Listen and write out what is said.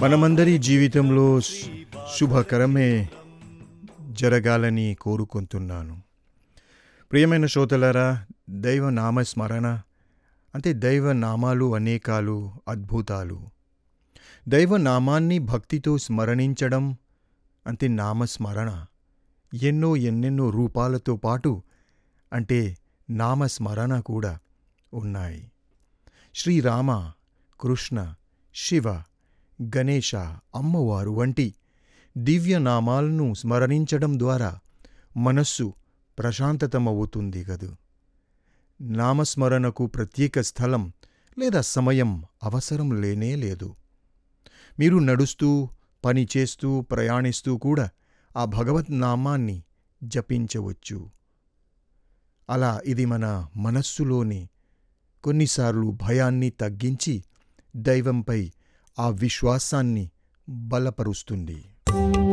మనమందరి జీవితంలో శు- శుభకరమే జరగాలని కోరుకుంటున్నాను ప్రియమైన శ్రోతలారా దైవ నామస్మరణ అంటే దైవ నామాలు అనేకాలు అద్భుతాలు దైవ నామాన్ని భక్తితో స్మరణించడం అంటే నామస్మరణ ఎన్నో ఎన్నెన్నో రూపాలతో పాటు అంటే నామస్మరణ కూడా ఉన్నాయి శ్రీరామ కృష్ణ శివ గణేశ అమ్మవారు వంటి దివ్య నామాలను స్మరణించడం ద్వారా మనస్సు ప్రశాంతతమవుతుంది గదు నామస్మరణకు ప్రత్యేక స్థలం లేదా సమయం అవసరం లేనే లేదు మీరు నడుస్తూ పని చేస్తూ ప్రయాణిస్తూ కూడా ఆ భగవత్ నామాన్ని జపించవచ్చు అలా ఇది మన మనస్సులోని కొన్నిసార్లు భయాన్ని తగ్గించి దైవంపై ఆ విశ్వాసాన్ని బలపరుస్తుంది